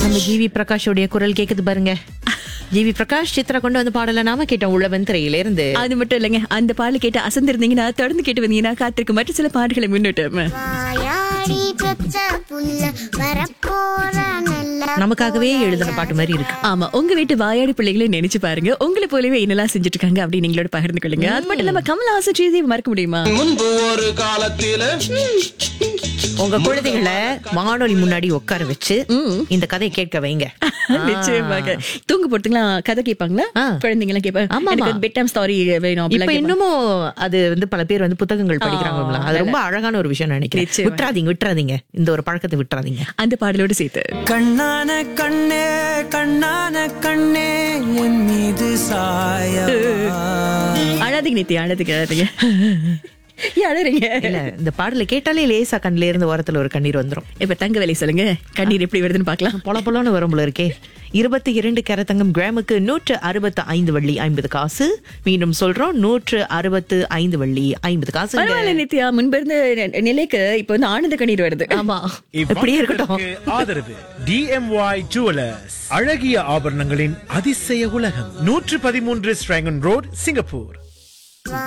நம்ம ஜிவி பிரகாஷோடைய குரல் கேக்குது பாருங்க ஜிவி பிரகாஷ் சித்ரா கொண்டு வந்து பாடல நாம கேட்டோம் உழவன் திரையில இருந்து அது மட்டும் இல்லைங்க அந்த பாடல் கேட்டு அசந்திருந்தீங்கன்னா தொடர்ந்து கேட்டு வந்தீங்கன்னா காத்திருக்க மற்ற சில பாடல்களை முன்னிட்டு வாயாடி பெற்ற புள்ள வரப்போற நல்ல நமக்காகவே எழுதின பாட்டு மாதிரி இருக்கு ஆமா உங்க வீட்டு வாயாடி பிள்ளைகளை நினைச்சு பாருங்க உங்களை போலவே என்னெல்லாம் செஞ்சுட்டு இருக்காங்க அப்படின்னு நீங்களோட பகிர்ந்து கொள்ளுங்க அது மட்டும் இல்லாம கமல்ஹாசன் செய்தி மறக்க முடியுமா முன்பு ஒரு காலத்தில உங்க குழந்தைகளை வானொலி முன்னாடி உட்கார வச்சு இந்த கதையை கேட்க வைங்க நிச்சயமாக தூங்க போறதுக்குலாம் கதை கேட்பாங்களா ஆ. குழந்தைங்க எல்லாம் கேட்பாங்க ஆமா, எனக்கு ஆமா. பெட் டைம் ஸ்டாரி வேணும் இப்ப அப்படிலாம் கேட்பாங்க. இன்னமும் அது வந்து பல பேர் வந்து புத்தகங்கள் படிக்கிறாங்களா அது ரொம்ப அழகான ஒரு விஷயம் நினைக்கிறேன் நிச்சயமா. விட்டுறாதீங்க விட்டுறாதீங்க இந்த ஒரு பழக்கத்தை விட்டுறாதீங்க அந்த பாடலோடு சேர்த்து கண்ணான கண்ணே கண்ணான கண்ணே என் மீது சாயவா அழாதீங்க நித்தி அழாதீங்க அழாதீங்க ஏன் அழறீங்க இல்ல இந்த பாடலை கேட்டாலே லேசா கண்ணுல இருந்து ஓரத்துல ஒரு கண்ணீர் வந்துரும் இப்ப தங்க வேலை சொல்லுங்க கண்ணீர் எப்படி வருதுன்னு பார்க்கலாம் பொல பொலன்னு வரும் போல இருக்கே இருபத்தி இரண்டு கரத்தங்கம் கிராமுக்கு நூற்று அறுபத்து ஐந்து வள்ளி ஐம்பது காசு மீண்டும் சொல்றோம் நூற்று அறுபத்து ஐந்து வள்ளி ஐம்பது காசு பரவாயில்ல நித்யா முன்பு இருந்த நி- நிலைக்கு இப்ப வந்து ஆனந்த கண்ணீர் வருது ஆமா இப்படியே இருக்கட்டும் இவ்வங்கத்திற்கு ஆதரவு டிஎம்ஒய் ஜுவலர்ஸ் அழகிய ஆபரணங்களின் அதிசய உலகம் நூற்று பதிமூன்று ஸ்ட்ராங்கன் ரோட் சிங்கப்பூர்